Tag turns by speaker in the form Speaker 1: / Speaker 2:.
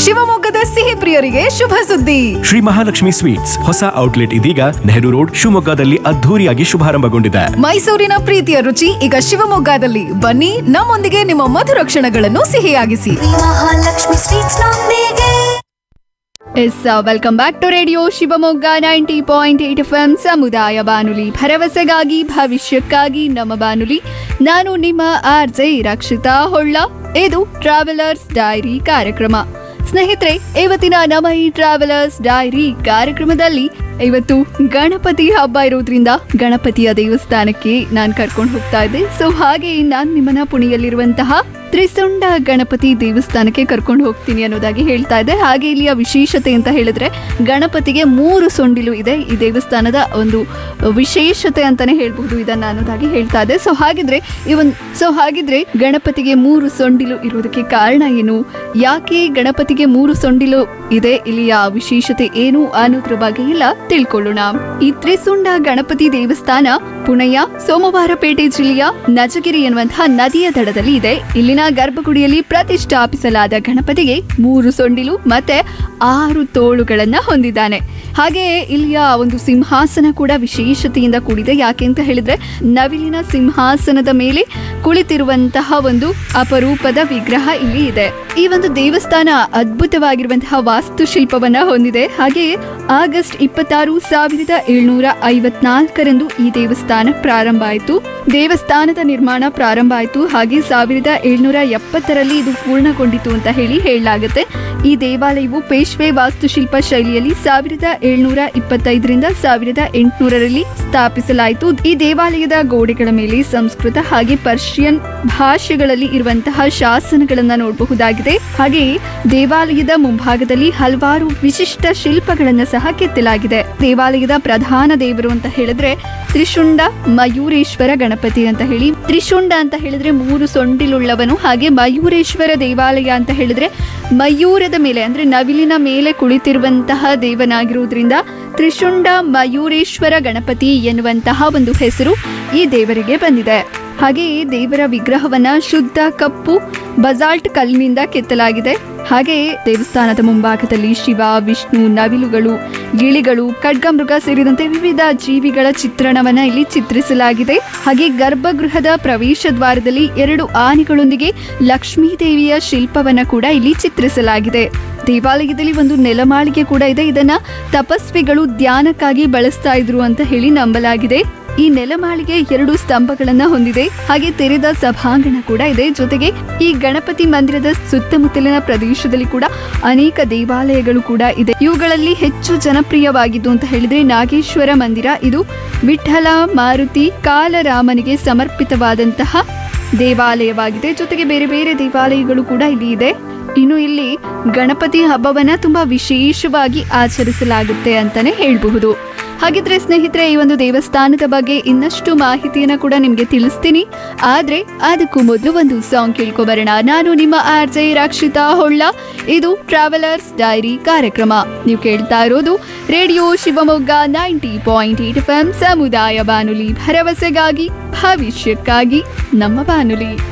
Speaker 1: ಶಿವಮೊಗ್ಗದ ಸಿಹಿ ಪ್ರಿಯರಿಗೆ ಶುಭ ಸುದ್ದಿ
Speaker 2: ಶ್ರೀ ಮಹಾಲಕ್ಷ್ಮಿ ಸ್ವೀಟ್ಸ್ ಹೊಸ ಔಟ್ಲೆಟ್ ಇದೀಗ ನೆಹರು ರೋಡ್ ಶಿವಮೊಗ್ಗದಲ್ಲಿ ಅದ್ಧೂರಿಯಾಗಿ ಶುಭಾರಂಭಗೊಂಡಿದೆ
Speaker 1: ಮೈಸೂರಿನ ಪ್ರೀತಿಯ ರುಚಿ ಈಗ ಶಿವಮೊಗ್ಗದಲ್ಲಿ ಬನ್ನಿ ನಮ್ಮೊಂದಿಗೆ ನಿಮ್ಮ ಮಧುರ ಕ್ಷಣಗಳನ್ನು ಸಿಹಿಯಾಗಿಸಿ
Speaker 3: ಮಹಾಲಕ್ಷ್ಮಿ ಸ್ವೀಟ್ಸ್ ನೊಂದಿಗೆ
Speaker 4: ಎಸ್ welcome back to radio Shivamogga ninety point eight F M ಸಮುದಾಯ ಬಾನುಲಿ ಭರವಸೆಗಾಗಿ ಭವಿಷ್ಯಕ್ಕಾಗಿ ನಮ್ಮ ಬಾನುಲಿ ನಾನು ನಿಮ್ಮ ಆರ್ ಜೆ ರಕ್ಷಿತಾ ಹೊಳ್ಳ ಇದು ಟ್ರಾವೆಲರ್ಸ್ ಡೈರಿ ಕಾರ್ಯಕ್ರಮ ಸ್ನೇಹಿತರೆ ಇವತ್ತಿನ ನಮ್ಮ ಈ ಟ್ರಾವೆಲರ್ಸ್ ಡೈರಿ ಕಾರ್ಯಕ್ರಮದಲ್ಲಿ ಇವತ್ತು ಗಣಪತಿ ಹಬ್ಬ ಇರೋದ್ರಿಂದ ಗಣಪತಿಯ ದೇವಸ್ಥಾನಕ್ಕೆ ನಾನು ಕರ್ಕೊಂಡು ಹೋಗ್ತಾ ಇದ್ದೆ ಸೊ ಹಾಗೆ ನಾನು ನಿಮ್ಮನ್ನ ಪುಣೆಯಲ್ಲಿರುವಂತಹ ತ್ರಿಸುಂಡ ಗಣಪತಿ ದೇವಸ್ಥಾನಕ್ಕೆ ಕರ್ಕೊಂಡು ಹೋಗ್ತೀನಿ ಅನ್ನೋದಾಗಿ ಹೇಳ್ತಾ ಇದ್ದೆ ಹಾಗೆ ಇಲ್ಲಿಯ ವಿಶೇಷತೆ ಅಂತ ಹೇಳಿದ್ರೆ ಗಣಪತಿಗೆ ಮೂರು ಸೊಂಡಿಲು ಇದೆ ಈ ದೇವಸ್ಥಾನದ ಒಂದು ವಿಶೇಷತೆ ಅಂತಾನೆ ಹೇಳ್ಬಹುದು ಇದನ್ನ ಅನ್ನೋದಾಗಿ ಹೇಳ್ತಾ ಇದ್ದೆ ಸೊ ಹಾಗಿದ್ರೆ ಈ ಒಂದು ಸೊ ಹಾಗಿದ್ರೆ ಗಣಪತಿಗೆ ಮೂರು ಸೊಂಡಿಲು ಇರೋದಕ್ಕೆ ಕಾರಣ ಏನು ಯಾಕೆ ಗಣಪತಿಗೆ ಮೂರು ಸೊಂಡಿಲು ಇದೆ ಇಲ್ಲಿಯ ವಿಶೇಷತೆ ಏನು ಅನ್ನೋದ್ರ ಬಗ್ಗೆ ಎಲ್ಲ ತಿಳ್ಕೊಳ್ಳೋಣ ಈ ತ್ರಿಸುಂಡ ಗಣಪತಿ ದೇವಸ್ಥಾನ ಪುಣೆಯ ಸೋಮವಾರಪೇಟೆ ಜಿಲ್ಲೆಯ ನಜಗಿರಿ ಎನ್ನುವಂತಹ ನದಿಯ ದಡದಲ್ಲಿ ಇದೆ ಇಲ್ಲಿನ ಗರ್ಭಗುಡಿಯಲ್ಲಿ ಪ್ರತಿಷ್ಠಾಪಿಸಲಾದ ಗಣಪತಿಗೆ ಮೂರು ಸೊಂಡಿಲು ಮತ್ತೆ ಆರು ತೋಳುಗಳನ್ನ ಹೊಂದಿದ್ದಾನೆ ಹಾಗೆಯೇ ಇಲ್ಲಿಯ ಒಂದು ಸಿಂಹಾಸನ ಕೂಡ ವಿಶೇಷತೆಯಿಂದ ಕೂಡಿದೆ ಯಾಕೆ ಅಂತ ಹೇಳಿದ್ರೆ ನವಿಲಿನ ಸಿಂಹಾಸನದ ಮೇಲೆ ಕುಳಿತಿರುವಂತಹ ಒಂದು ಅಪರೂಪದ ವಿಗ್ರಹ ಇಲ್ಲಿ ಇದೆ ಈ ಒಂದು ದೇವಸ್ಥಾನ ಅದ್ಭುತವಾಗಿರುವಂತಹ ವಾಸ್ತುಶಿಲ್ಪವನ್ನ ಹೊಂದಿದೆ ಹಾಗೆಯೇ ಆಗಸ್ಟ್ ಇಪ್ಪತ್ತಾರು ಸಾವಿರದ ಏಳ್ನೂರ ಐವತ್ನಾಲ್ಕರಂದು ಈ ದೇವಸ್ಥಾನ ಪ್ರಾರಂಭ ಆಯಿತು ದೇವಸ್ಥಾನದ ನಿರ್ಮಾಣ ಪ್ರಾರಂಭ ಆಯಿತು ಹಾಗೆ ಸಾವಿರದ ಏಳ್ನೂರ ಎಪ್ಪತ್ತರಲ್ಲಿ ಇದು ಪೂರ್ಣಗೊಂಡಿತು ಅಂತ ಹೇಳಿ ಹೇಳಲಾಗುತ್ತೆ ಈ ದೇವಾಲಯವು ಪೇಶ್ವೆ ವಾಸ್ತುಶಿಲ್ಪ ಶೈಲಿಯಲ್ಲಿ ಸಾವಿರದ ಏಳ್ನೂರ ಇಪ್ಪತ್ತೈದರಿಂದ ಸಾವಿರದ ಎಂಟುನೂರರಲ್ಲಿ ಸ್ಥಾಪಿಸಲಾಯಿತು ಈ ದೇವಾಲಯದ ಗೋಡೆಗಳ ಮೇಲೆ ಸಂಸ್ಕೃತ ಹಾಗೆ ಪರ್ಷಿಯನ್ ಭಾಷೆಗಳಲ್ಲಿ ಇರುವಂತಹ ಶಾಸನಗಳನ್ನ ನೋಡಬಹುದಾಗಿದೆ ಹಾಗೆಯೇ ದೇವಾಲಯದ ಮುಂಭಾಗದಲ್ಲಿ ಹಲವಾರು ವಿಶಿಷ್ಟ ಶಿಲ್ಪಗಳನ್ನ ಸಹ ಕೆತ್ತಲಾಗಿದೆ ದೇವಾಲಯದ ಪ್ರಧಾನ ದೇವರು ಅಂತ ಹೇಳಿದ್ರೆ ತ್ರಿಶುಂಡ ಮಯೂರೇಶ್ವರ ಗಣಪತಿ ಅಂತ ಹೇಳಿ ತ್ರಿಶುಂಡ ಅಂತ ಹೇಳಿದ್ರೆ ಮೂರು ಸೊಂಡಿಲುಳ್ಳವನು ಹಾಗೆ ಮಯೂರೇಶ್ವರ ದೇವಾಲಯ ಅಂತ ಹೇಳಿದ್ರೆ ಮಯೂರದ ಮೇಲೆ ಅಂದ್ರೆ ನವಿಲಿನ ಮೇಲೆ ಕುಳಿತಿರುವಂತಹ ದೇವನಾಗಿರುವುದರಿಂದ ತ್ರಿಶುಂಡ ಮಯೂರೇಶ್ವರ ಗಣಪತಿ ಎನ್ನುವಂತಹ ಒಂದು ಹೆಸರು ಈ ದೇವರಿಗೆ ಬಂದಿದೆ ಹಾಗೆಯೇ ದೇವರ ವಿಗ್ರಹವನ್ನ ಶುದ್ಧ ಕಪ್ಪು ಬಜಾಲ್ಟ್ ಕಲ್ಲಿನಿಂದ ಕೆತ್ತಲಾಗಿದೆ ಹಾಗೆಯೇ ದೇವಸ್ಥಾನದ ಮುಂಭಾಗದಲ್ಲಿ ಶಿವ ವಿಷ್ಣು ನವಿಲುಗಳು ಗಿಳಿಗಳು ಖಡ್ಗಮೃಗ ಸೇರಿದಂತೆ ವಿವಿಧ ಜೀವಿಗಳ ಚಿತ್ರಣವನ್ನ ಇಲ್ಲಿ ಚಿತ್ರಿಸಲಾಗಿದೆ ಹಾಗೆ ಗರ್ಭಗೃಹದ ಪ್ರವೇಶ ದ್ವಾರದಲ್ಲಿ ಎರಡು ಆನೆಗಳೊಂದಿಗೆ ಲಕ್ಷ್ಮೀ ದೇವಿಯ ಶಿಲ್ಪವನ್ನ ಕೂಡ ಇಲ್ಲಿ ಚಿತ್ರಿಸಲಾಗಿದೆ ದೇವಾಲಯದಲ್ಲಿ ಒಂದು ನೆಲಮಾಳಿಗೆ ಕೂಡ ಇದೆ ಇದನ್ನ ತಪಸ್ವಿಗಳು ಧ್ಯಾನಕ್ಕಾಗಿ ಬಳಸ್ತಾ ಇದ್ರು ಅಂತ ಹೇಳಿ ನಂಬಲಾಗಿದೆ ಈ ನೆಲಮಾಳಿಗೆ ಎರಡು ಸ್ತಂಭಗಳನ್ನ ಹೊಂದಿದೆ ಹಾಗೆ ತೆರೆದ ಸಭಾಂಗಣ ಕೂಡ ಇದೆ ಜೊತೆಗೆ ಈ ಗಣಪತಿ ಮಂದಿರದ ಸುತ್ತಮುತ್ತಲಿನ ಪ್ರದೇಶದಲ್ಲಿ ಕೂಡ ಅನೇಕ ದೇವಾಲಯಗಳು ಕೂಡ ಇದೆ ಇವುಗಳಲ್ಲಿ ಹೆಚ್ಚು ಜನಪ್ರಿಯವಾಗಿದ್ದು ಅಂತ ಹೇಳಿದ್ರೆ ನಾಗೇಶ್ವರ ಮಂದಿರ ಇದು ವಿಠಲ ಮಾರುತಿ ಕಾಲರಾಮನಿಗೆ ಸಮರ್ಪಿತವಾದಂತಹ ದೇವಾಲಯವಾಗಿದೆ ಜೊತೆಗೆ ಬೇರೆ ಬೇರೆ ದೇವಾಲಯಗಳು ಕೂಡ ಇಲ್ಲಿ ಇದೆ ಇನ್ನು ಇಲ್ಲಿ ಗಣಪತಿ ಹಬ್ಬವನ್ನ ತುಂಬಾ ವಿಶೇಷವಾಗಿ ಆಚರಿಸಲಾಗುತ್ತೆ ಅಂತಾನೆ ಹೇಳಬಹುದು ಹಾಗಿದ್ರೆ ಸ್ನೇಹಿತರೆ ಈ ಒಂದು ದೇವಸ್ಥಾನದ ಬಗ್ಗೆ ಇನ್ನಷ್ಟು ಮಾಹಿತಿಯನ್ನ ಕೂಡ ನಿಮ್ಗೆ ತಿಳಿಸ್ತೀನಿ ಆದ್ರೆ ಅದಕ್ಕೂ ಮೊದಲು ಒಂದು ಸಾಂಗ್ ಕೇಳ್ಕೊಬರೋಣ ನಾನು ನಿಮ್ಮ ಆರ್ ಜೆ ರಕ್ಷಿತಾ ಹೊಳ್ಳ ಇದು ಟ್ರಾವೆಲರ್ಸ್ ಡೈರಿ ಕಾರ್ಯಕ್ರಮ ನೀವು ಕೇಳ್ತಾ ಇರೋದು radio Shivamogga ninety point eight F M ಸಮುದಾಯ ಬಾನುಲಿ ಭರವಸೆಗಾಗಿ ಭವಿಷ್ಯಕ್ಕಾಗಿ ನಮ್ಮ ಬಾನುಲಿ